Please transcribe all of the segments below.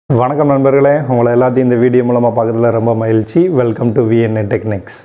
வணக்கம் நண்பர்களே உங்களை எல்லாத்தையும் இந்த வீடியோ மூலமாக பார்க்கறதுல ரொம்ப மகிழ்ச்சி வெல்கம் டு விஎன்ஏ டெக்னிக்ஸ்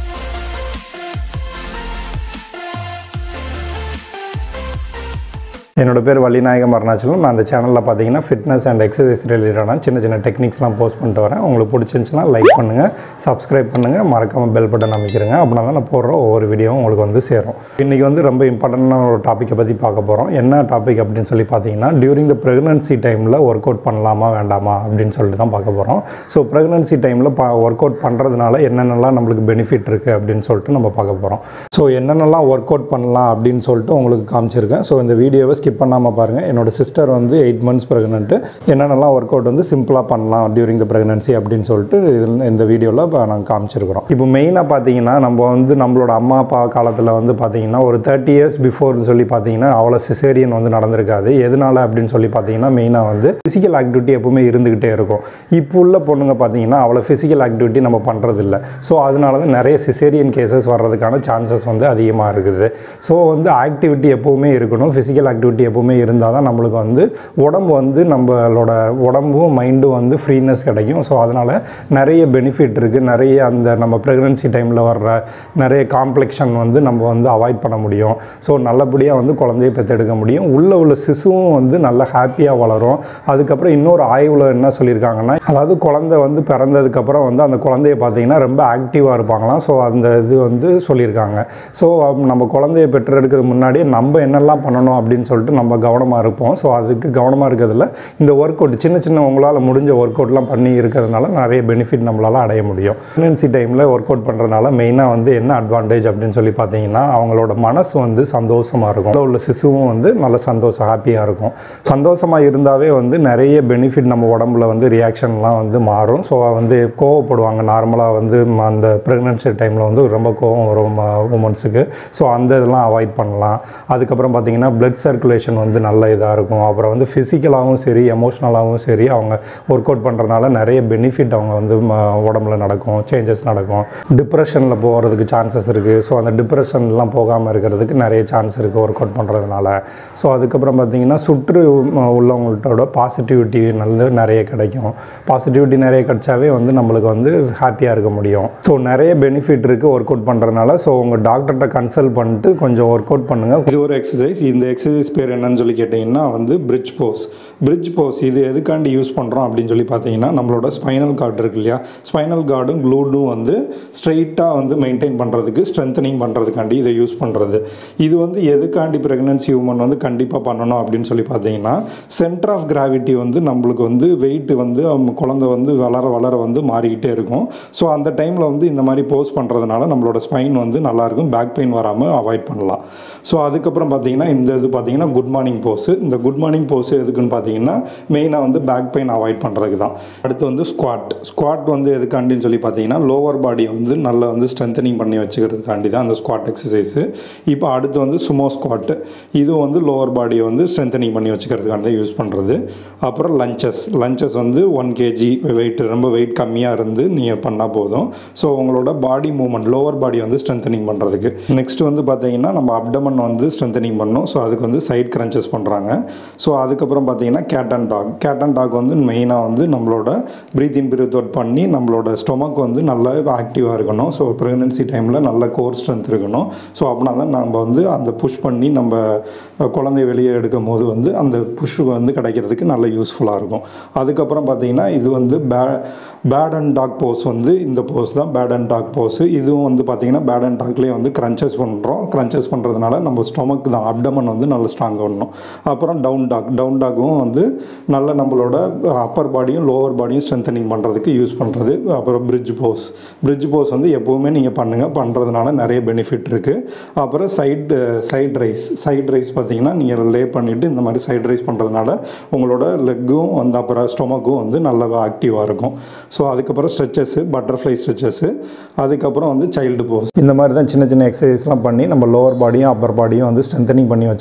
என்னோட பேர் வள்ளிநாயகம் அருணாச்சலம் நான் அந்த சேனலில் பார்த்தீங்கன்னா ஃபிட்னஸ் அண்ட் எக்ஸசைஸ் ரிலேட்டடான சின்ன சின்ன டெக்னிக்ஸ்லாம் போஸ்ட் பண்ணிட்டு வரேன் உங்களுக்கு பிடிச்சிருந்துச்சுன்னா லைக் பண்ணுங்கள் சப்ஸ்கிரைப் பண்ணுங்கள் மறக்காமல் பெல் பட்டன் அமைக்கிறங்க அப்படின்னா தான் நான் போடுற ஒவ்வொரு வீடியோவும் உங்களுக்கு வந்து சேரும் இன்றைக்கி வந்து ரொம்ப இம்பார்ட்டண்டான ஒரு டாப்பிக்கை பற்றி பார்க்க போகிறோம் என்ன டாபிக் அப்படின்னு சொல்லி பார்த்தீங்கன்னா டியூரிங் த ப்ரெக்னன்சி டைமில் ஒர்க் அவுட் பண்ணலாமா வேண்டாமா அப்படின்னு சொல்லிட்டு தான் பார்க்க போகிறோம் ஸோ ப்ரெக்னன்சி டைமில் பா ஒர்க் அவுட் பண்ணுறதுனால என்னென்னலாம் நம்மளுக்கு பெனிஃபிட் இருக்குது அப்படின்னு சொல்லிட்டு நம்ம பார்க்க போகிறோம் ஸோ என்னென்னலாம் ஒர்க் அவுட் பண்ணலாம் அப்படின்னு சொல்லிட்டு உங்களுக்கு காமிச்சிருக்கேன் ஸோ இந்த வீடியோவை ஸ்கிப் பண்ணாமல் பாருங்கள் என்னோட சிஸ்டர் வந்து எயிட் மந்த்ஸ் ப்ரெக்னென்ட்டு என்னென்னலாம் ஒர்க் அவுட் வந்து சிம்பிளாக பண்ணலாம் டியூரிங் த ப்ரெக்னன்சி அப்படின்னு சொல்லிட்டு இதில் இந்த வீடியோவில் இப்போ நாங்கள் காமிச்சிருக்கிறோம் இப்போ மெயினாக பார்த்தீங்கன்னா நம்ம வந்து நம்மளோட அம்மா அப்பா காலத்தில் வந்து பார்த்தீங்கன்னா ஒரு தேர்ட்டி இயர்ஸ் பிஃபோர்னு சொல்லி பார்த்தீங்கன்னா அவ்வளோ சிசேரியன் வந்து நடந்திருக்காது எதனால அப்படின்னு சொல்லி பார்த்தீங்கன்னா மெயினாக வந்து ஃபிசிக்கல் ஆக்டிவிட்டி எப்பவுமே இருந்துக்கிட்டே இருக்கும் இப்போ உள்ள பொண்ணுங்க பார்த்தீங்கன்னா அவ்வளோ ஃபிசிக்கல் ஆக்டிவிட்டி நம்ம பண்ணுறதில்ல ஸோ அதனால தான் நிறைய சிசேரியன் கேசஸ் வர்றதுக்கான சான்சஸ் வந்து அதிகமாக இருக்குது ஸோ வந்து ஆக்டிவிட்டி எப்போவுமே இருக்கணும் ஃபிசிக்கல் ஆக்டிவிட்டி எப்போவுமே இருந்தால் தான் நம்மளுக்கு வந்து உடம்பு வந்து நம்மளோட உடம்பும் மைண்டும் வந்து ஃப்ரீனஸ் கிடைக்கும் ஸோ அதனால் நிறைய பெனிஃபிட் இருக்குது நிறைய அந்த நம்ம ப்ரெக்னன்சி டைமில் வர்ற நிறைய காம்ப்ளெக்ஷன் வந்து நம்ம வந்து அவாய்ட் பண்ண முடியும் ஸோ நல்லபடியாக வந்து குழந்தைய பெற்றெடுக்க முடியும் உள்ளே உள்ள சிசுவும் வந்து நல்லா ஹாப்பியாக வளரும் அதுக்கப்புறம் இன்னொரு ஆய்வில் என்ன சொல்லியிருக்காங்கன்னா அதாவது குழந்தை வந்து பிறந்ததுக்கப்புறம் வந்து அந்த குழந்தைய பார்த்தீங்கன்னா ரொம்ப ஆக்டிவாக இருப்பாங்களாம் ஸோ அந்த இது வந்து சொல்லியிருக்காங்க ஸோ நம்ம குழந்தைய பெற்றெடுக்கிறது முன்னாடியே நம்ம என்னெல்லாம் பண்ணணும் அப்படின்னு சொல்லிட்டு நம்ம கவனமாக இருப்போம் ஸோ அதுக்கு கவனமாக இருக்கிறதுல இந்த ஒர்க் அவுட் சின்ன சின்ன உங்களால் முடிஞ்ச ஒர்க் அவுட்லாம் பண்ணி இருக்கிறதுனால நிறைய பெனிஃபிட் நம்மளால் அடைய முடியும் ப்ரெக்னன்சி டைமில் ஒர்க் அவுட் பண்ணுறதுனால மெயினாக வந்து என்ன அட்வான்டேஜ் அப்படின்னு சொல்லி பார்த்தீங்கன்னா அவங்களோட மனசு வந்து சந்தோஷமாக இருக்கும் உள்ள சிசுவும் வந்து நல்ல சந்தோஷம் ஹாப்பியாக இருக்கும் சந்தோஷமாக இருந்தாவே வந்து நிறைய பெனிஃபிட் நம்ம உடம்புல வந்து ரியாக்ஷன்லாம் வந்து மாறும் ஸோ வந்து கோவப்படுவாங்க நார்மலாக வந்து ம- அந்த ப்ரெக்னன்சி டைமில் வந்து ரொம்ப கோவம் வரும் உமன்ஸுக்கு ஸோ அந்த இதெல்லாம் அவாய்ட் பண்ணலாம் அதுக்கப்புறம் பார்த்தீங்கன்னா blood சர்க்குலேஷன் வந்து நல்ல இதாக இருக்கும் அப்புறம் வந்து ஃபிசிக்கலாகவும் சரி எமோஷ்னலாகவும் சரி அவங்க ஒர்க் அவுட் பண்ணுறதுனால நிறைய பெனிஃபிட் அவங்க வந்து ம- உடம்புல நடக்கும் சேஞ்சஸ் நடக்கும் டிப்ரெஷனில் போகிறதுக்கு சான்சஸ் இருக்குது ஸோ அந்த டிப்ரெஷன்லாம் போகாமல் இருக்கிறதுக்கு நிறைய சான்ஸ் இருக்குது ஒர்க் அவுட் பண்ணுறதுனால ஸோ அதுக்கப்புறம் பார்த்தீங்கன்னா சுற்று ம, உள்ளவங்கள்ட்டோட பாசிட்டிவிட்டி நல்ல நிறைய கிடைக்கும் பாசிட்டிவிட்டி நிறைய கிடைச்சாவே வந்து நம்மளுக்கு வந்து ஹாப்பியாக இருக்க முடியும் ஸோ நிறைய பெனிஃபிட் இருக்குது ஒர்க் அவுட் பண்ணுறதுனால ஸோ உங்கள் டாக்டர்கிட்ட கன்சல்ட் பண்ணிட்டு கொஞ்சம் ஒர்க் அவுட் பண்ணுங்கள் இது ஒரு எக்ஸசைஸ் இந்த எக்ஸசைஸ் பேர் என்னன்னு சொல்லி கேட்டிங்கன்னா வந்து பிரிட்ஜ் போஸ் பிரிட்ஜ் போஸ் இது எதுக்காண்டி யூஸ் பண்ணுறோம் அப்படின்னு சொல்லி பார்த்தீங்கன்னா நம்மளோட ஸ்பைனல் கார்டு இருக்கு இல்லையா ஸ்பைனல் கார்டும் க்ளூடும் வந்து ஸ்ட்ரைட்டாக வந்து மெயின்டைன் பண்ணுறதுக்கு ஸ்ட்ரென்தனிங் பண்ணுறதுக்காண்டி இதை யூஸ் பண்ணுறது இது வந்து எதுக்காண்டி ப்ரெக்னன்சி உமன் வந்து கண்டிப்பாக பண்ணணும் அப்படின்னு சொல்லி பார்த்தீங்கன்னா சென்டர் ஆஃப் கிராவிட்டி வந்து நம்மளுக்கு வந்து வெயிட் வந்து அவங்க குழந்தை வந்து வளர வளர வந்து மாறிக்கிட்டே இருக்கும் ஸோ அந்த டைமில் வந்து இந்த மாதிரி போஸ் பண்ணுறதுனால நம்மளோட ஸ்பைன் வந்து நல்லாயிருக்கும் பேக் பெயின் வராமல் அவாய்ட் பண்ணலாம் ஸோ அதுக்கப்புறம் பார்த்தீங்கன்னா இந்த இது பார்த்தீங்கன்னா குட் மார்னிங் போஸ் இந்த குட் மார்னிங் போஸ் எதுக்குன்னு பார்த்தீங்கன்னா மெயினாக வந்து பேக் பெயின் அவாய்ட் பண்ணுறதுக்கு தான் அடுத்து வந்து ஸ்குவாட் ஸ்குவாட் வந்து எதுக்காண்டின்னு சொல்லி பார்த்தீங்கன்னா லோவர் பாடியை வந்து நல்லா வந்து ஸ்ட்ரென்தனிங் பண்ணி வச்சுக்கிறதுக்காண்டி தான் அந்த ஸ்குவாட் எக்ஸசைஸு இப்போ அடுத்து வந்து சுமோ ஸ்குவாட் இது வந்து லோவர் பாடியை வந்து ஸ்ட்ரென்தனிங் பண்ணி வச்சுக்கிறதுக்காண்டி தான் யூஸ் பண்ணுறது அப்புறம் லஞ்சஸ் லஞ்சஸ் வந்து ஒன் கேஜி வெயிட் ரொம்ப வெயிட் கம்மியாக இருந்து நீங்கள் பண்ணால் போதும் ஸோ உங்களோட பாடி மூவ்மெண்ட் லோவர் பாடி வந்து ஸ்ட்ரென்தனிங் பண்ணுறதுக்கு நெக்ஸ்ட் வந்து பார்த்தீங்கன்னா நம்ம அப்டமன் வந்து ஸ்ட்ரென்தனிங் பண்ணணும் ஸோ அதுக்கு வந்து சைட் கிரன்ச்சஸ் பண்ணுறாங்க ஸோ அதுக்கப்புறம் பார்த்தீங்கன்னா cat and dog cat and dog வந்து மெயினாக வந்து நம்மளோட ப்ரீத் இன் பிரீத் அவுட் பண்ணி நம்மளோட ஸ்டொமக் வந்து நல்லா ஆக்டிவாக இருக்கணும் ஸோ ப்ரெக்னன்சி டைமில் நல்ல கோர் ஸ்ட்ரென்த் இருக்கணும் ஸோ அப்படின்னா தான் நம்ம வந்து அந்த புஷ் பண்ணி நம்ம அஹ், குழந்தைய வெளியே எடுக்கும் போது வந்து அந்த புஷ் வந்து கிடைக்கிறதுக்கு நல்ல யூஸ்ஃபுல்லாக இருக்கும் அதுக்கப்புறம் பார்த்தீங்கன்னா இது வந்து பே பேட் அண்ட் டாக் போஸ் வந்து இந்த போஸ் தான் பேட் அண்ட் டாக் போஸ் இதுவும் வந்து பார்த்தீங்கன்னா பேட் அண்ட் டாக்லேயே வந்து க்ரன்ச்சஸ் பண்ணுறோம் க்ரன்ச்சஸ் பண்ணுறதுனால நம்ம ஸ்டொமக் தான் அப்டமன் வந்து நல்ல ஸ்ட்ராங் பண்ணணும் அப்புறம் டவுன் டாக் டவுன் டாக்கும் வந்து நல்ல நம்மளோட அப்பர் பாடியும் லோவர் பாடியும் ஸ்ட்ரென்தனிங் பண்ணுறதுக்கு யூஸ் பண்ணுறது அப்புறம் பிரிட்ஜ் போஸ் பிரிட்ஜ் போஸ் வந்து எப்போவுமே நீங்கள் பண்ணுங்கள் பண்ணுறதுனால நிறைய பெனிஃபிட் இருக்குது அப்புறம் side side raise side raise பார்த்தீங்கன்னா நீங்கள் லே பண்ணிவிட்டு இந்த மாதிரி சைட் ரைஸ் பண்ணுறதுனால உங்களோட லெக்கும் வந்து அப்புறம் ஸ்டொமக்கும் வந்து நல்லா ஆக்டிவாக இருக்கும் ஸோ அதுக்கப்புறம் ஸ்ட்ரெச்சஸ்ஸு பட்டர்ஃப்ளை ஸ்ட்ரெச்சஸ்ஸு அதுக்கப்புறம் வந்து சைல்டு போஸ் இந்த மாதிரி தான் சின்ன சின்ன எக்ஸசைஸ்லாம் பண்ணி நம்ம லோவர் பாடியும் அப்பர் பாடியும் வந்து ஸ்ட்ரென்தனிங் பண்ணி வச்சுக்கிட்டோம்னா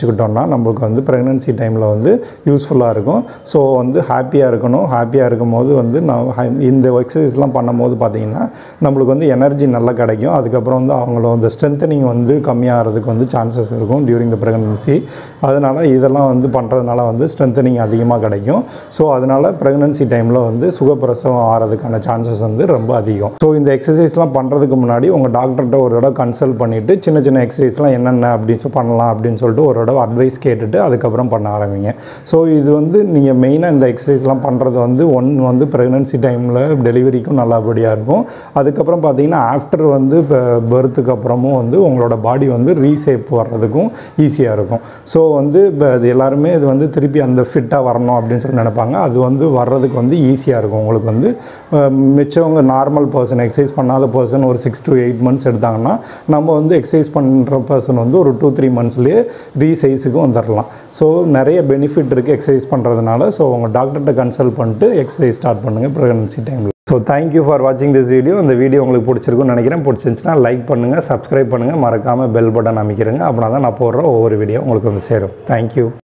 நம்மளுக்கு வந்து ப்ரெக்னென்சி டைமில் வந்து யூஸ்ஃபுல்லாக இருக்கும் ஸோ வந்து ஹாப்பியாக இருக்கணும் ஹாப்பியாக இருக்கும் போது வந்து நான் ஹை- இந்த எக்ஸசைஸ்லாம் பண்ணும்போது பார்த்தீங்கன்னா நம்மளுக்கு வந்து எனர்ஜி நல்லா கிடைக்கும் அதுக்கப்புறம் வந்து அவங்கள வந்து ஸ்ட்ரென்த்தனிங் வந்து கம்மியாகிறதுக்கு வந்து சான்சஸ் இருக்கும் டியூரிங் த ப்ரெக்னன்சி அதனால் இதெல்லாம் வந்து பண்ணுறதுனால வந்து ஸ்ட்ரென்த்தனிங் அதிகமாக கிடைக்கும் ஸோ அதனால் ப்ரெக்னன்சி டைமில் வந்து சுகப்பிரசவம் ஆகிறதுக்கான சான்சஸ் வந்து ரொம்ப அதிகம் ஸோ இந்த எக்ஸசைஸ்லாம் பண்ணுறதுக்கு முன்னாடி உங்கள் டாக்டர்கிட்ட ஒரு தடவை கன்சல்ட் பண்ணிவிட்டு சின்ன சின்ன எக்ஸசைஸ்லாம் என்னென்ன அப்படின்னு சொல்லி பண்ணலாம் அப்படின்னு சொல்லிட்டு ஒரு தடவை அட்வைஸ் கேட்டுட்டு அதுக்கப்புறம் பண்ண ஆரம்பிங்க ஸோ இது வந்து நீங்கள் மெயினாக இந்த எக்ஸசைஸ்லாம் பண்ணுறது வந்து ஒன் வந்து ப்ரெக்னன்சி டைமில் டெலிவரிக்கும் நல்லபடியாக இருக்கும் அதுக்கப்புறம் பார்த்தீங்கன்னா ஆஃப்டர் வந்து இப்போ பர்த்துக்கு அப்புறமும் வந்து உங்களோட பாடி வந்து ரீசேப் வர்றதுக்கும் ஈஸியாக இருக்கும் ஸோ வந்து இப்போ இது எல்லாருமே இது வந்து திருப்பி அந்த ஃபிட்டாக வரணும் அப்படின்னு சொல்லி நினைப்பாங்க அது வந்து வர்றதுக்கு வந்து ஈஸியாக இருக்கும் உங்களுக்கு வந்து அஹ், மிச்சவங்க நார்மல் பர்சன் எக்ஸசைஸ் பண்ணாத பர்சன் ஒரு சிக்ஸ் to எயிட் மந்த்ஸ் எடுத்தாங்கன்னா நம்ம வந்து எக்ஸசைஸ் பண்ணுற பர்சன் வந்து ஒரு டூ த்ரீ மந்த்ஸ்லேயே ரீசைஸுக்கு வந்துடலாம் ஸோ நிறைய பெனிஃபிட் இருக்குது எக்ஸசைஸ் பண்ணுறதுனால ஸோ உங்கள் டாக்டர்கிட்ட கன்சல்ட் பண்ணிட்டு எக்ஸசைஸ் ஸ்டார்ட் பண்ணுங்கள் ப்ரெக்னன்சி டைமில் ஸோ தேங்க்யூ ஃபார் வாட்சிங் திஸ் வீடியோ இந்த வீடியோ உங்களுக்கு பிடிச்சிருக்குன்னு நினைக்கிறேன் பிடிச்சிருந்துச்சுன்னா லைக் பண்ணுங்கள் சப்ஸ்கிரைப் பண்ணுங்கள் மறக்காமல் பெல் பட்டன் அமைக்கிறேங்க அப்படின்னா தான் நான் போடுற ஒவ்வொரு வீடியோ உங்களுக்கு வந்து சேரும் தேங்க்யூ